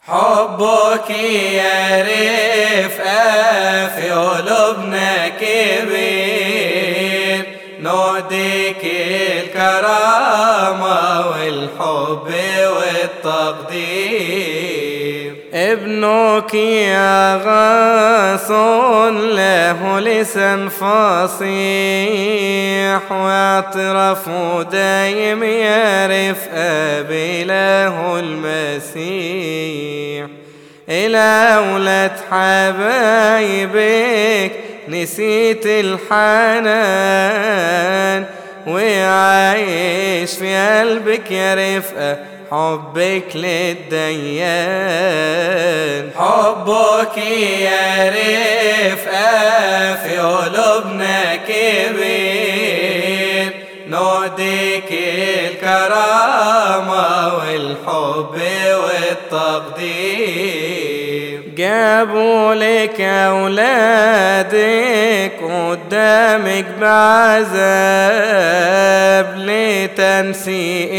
حبك يا رفقة في قلوبنا كبير نوديك الكرامة والحب والتقدير ابنك يا غاصون له لسان فصيح واعترافه دايم يعرف أبله المسيح إلى أولاد حبايبك نسيت الحنان وعايش في قلبك يا رفقة حبك للديان حبك يا رفقة في قلوبنا كبير نوديك الكرامة والحب والتقدير جابوا لك أولادك قدامك بعذاب لتنسي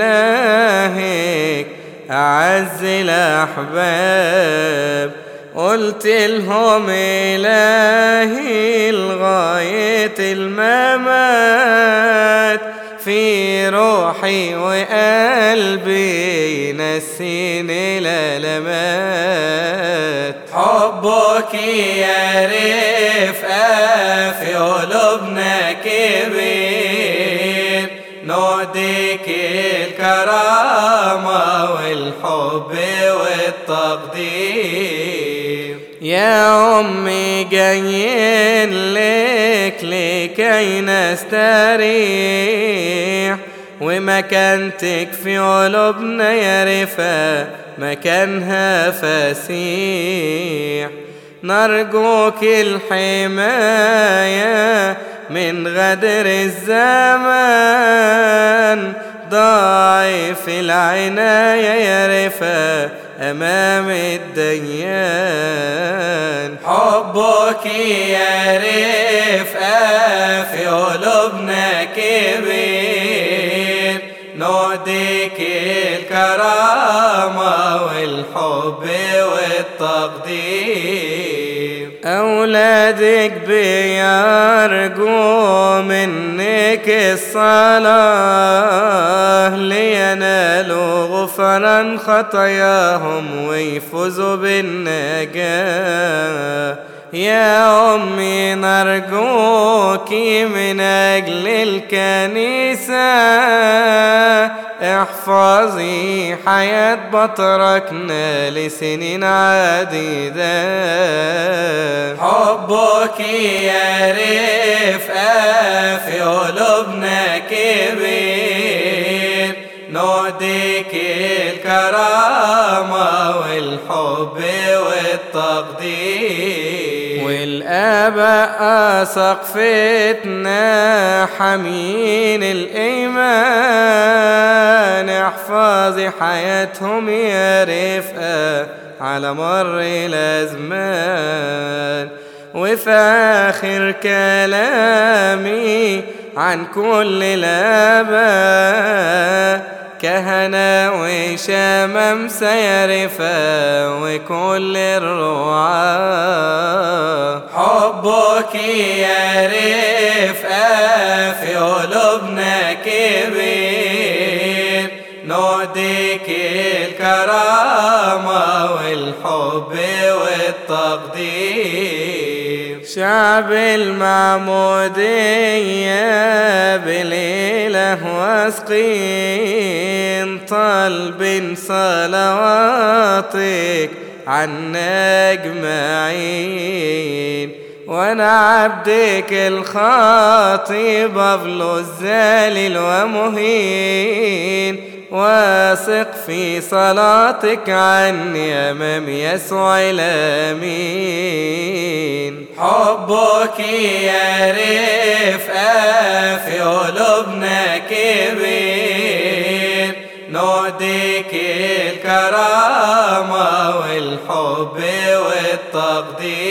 إلهك أعز الأحباب قلت لهم إلهي لغاية الممات في روحي وقلبي نسيني الألمات حبك يا رفقة في قلوبنا كبير نوديك الكرامة والحب والتقدير يا أمي جايين لك لكي نستريح ومكانتك في قلوبنا يا رفا مكانها فسيح نرجوك الحماية من غدر الزمان ضعيف العناية يا رفا أمام الديان حبك يا رفقة في قلوبنا كبير نوديك الكرامة والحب والتقدير أولادك بيرجوا منك الصلاة لينالوا غفرا خطاياهم ويفوزوا بالنجاة يا أمي نرجوك من أجل الكنيسة احفظي حياة بطركنا لسنين عديدة حبك يا رفقة في قلوبنا كبير نوديك الكرامة والحب والتقدير والآباء سقفتنا حمين الإيمان احفظي حياتهم يا رفقة على مر الأزمان وفي آخر كلامي عن كل الآباء كهنة وشمم سيرفا وكل الرعاة حبك يا رفقة في قلوبنا كبير نوديك الكرامة والحب والتقدير شعب المعمودية بليلة واسقين طالب صلواتك عنا أجمعين وانا عبدك الخاطي بفل الذليل ومهين واثق في صلاتك عني امام يسوع الامين حبك يا رفقة في قلوبنا كبير نوديك الكرامة والحب والتقدير